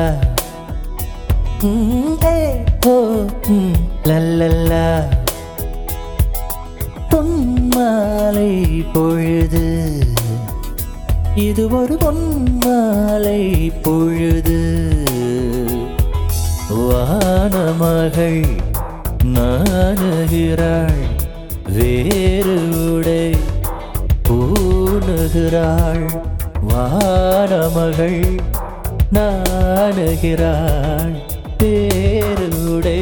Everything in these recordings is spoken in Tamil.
ம், ஏ, ஓ, ம், லல்லல்லா. பொன்மாலை பொழுது இது ஒரு பொன்மாலை பொழுது வானமகள் நாணுகிறாள் வேறு உடை பூணுகிறாள் வானமகள் நாணுகிறாள் வேறு உடை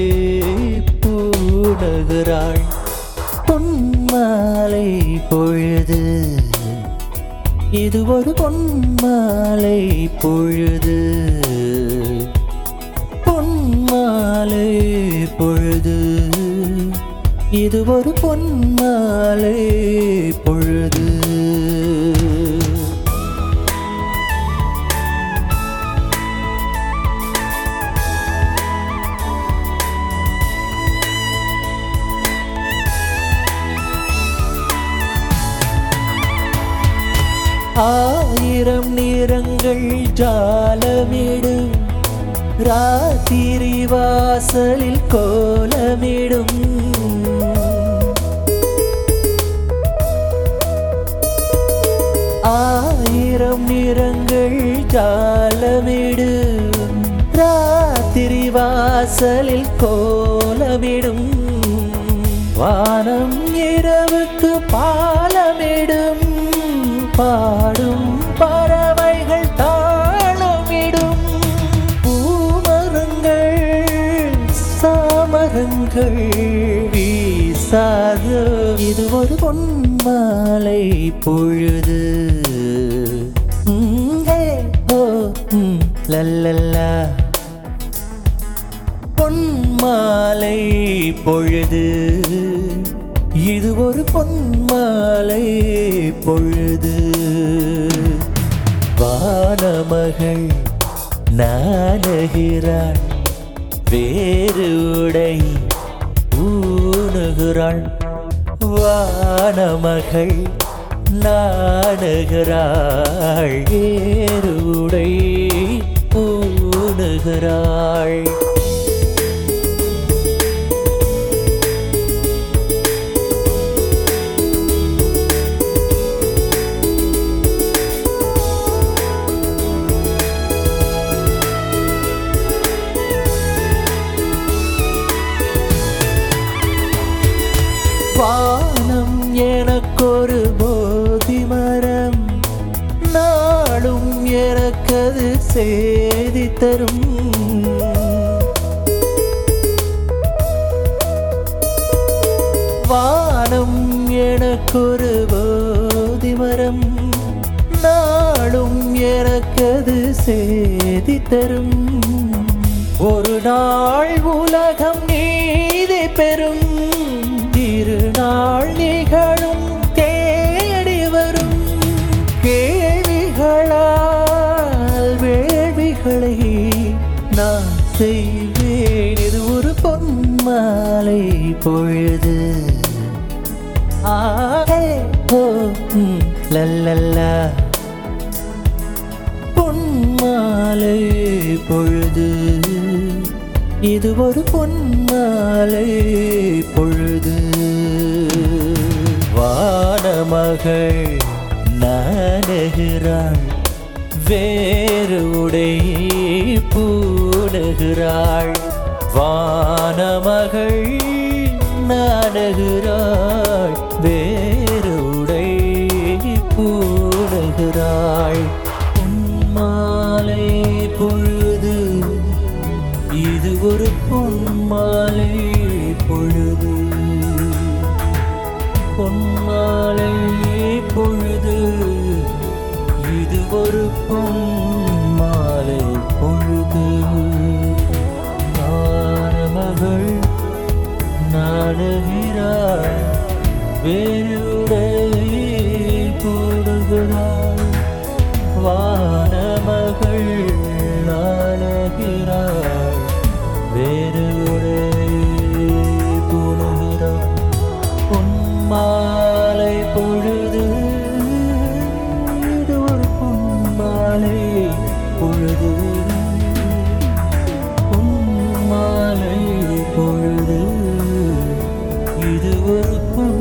பூணுகிறாள் பொன்மாலை பொழுது இது ஒரு பொன்மாலை பொழுது பொன்மாலை பொழுது இது ஒரு பொன்மாலை பொழுது ஆயிரம் நிறங்கள் ஜாலமிடும் ராத்திரி வாசலில் கோலமிடும் ஆயிரம் நிறங்கள் ஜாலமிடும் ராத்திரி வாசலில் கோலமிடும் வானம் இரவுக்கு பாலமிடும் பாடும் பறவைகள் தாளமிடும் பூமரங்கள் சாமரங்கள் வீசாது இது ஒரு பொன்மாலை பொழுது ம், ஏ, ஓ, ம், லல்லல்லா பொன்மாலை பொழுது இது ஒரு பொன்மாலை பொழுது வானமகள் நாணுகிறாள் வேறு உடை ஊனுகிறாள் வானமகள் நாணுகிறாள் வேறு உடை ஊனுகிறாள் வானம் எனக்கொரு போதி மரம் நாளும் எனக்கது செய்தி தரும் வானம் எனக்கொரு போதி மரம் நாளும் எனக்கது செய்தி தரும் ஒரு நாள் உலகம் நீதி பெறும் திருநாள் நிகழும் தேடி வரும் கேள்விகளால் வேள்விகளை நான் செய்வேன் இது ஒரு பொன்மாலை பொழுது ஆஹே ஓ ம், லல்லல்லா பொன்மாலை பொழுது இது ஒரு பொன்மாலை பொழுது வானமகள் நாணுகிறாள் வேறு உடை பூணுகிறாள் வானமகள் நாணுகிறாள் வேறு உடை பூணுகிறாள் பொன்மாலை பொழுது இது ஒரு பொன்மாலை பொழுது பொன்மாலை பொழுது இது ஒரு பொன்மாலை பொழுது மகள் நாடுகிறாள் வேறுடை போடுகிறாள் வானமகள் நாடுகிறாள் வேறு புனுகிறாள் பொன்மாலை பொழுது இது ஒரு பொன்மாலை பொழுது ஒரு பொன்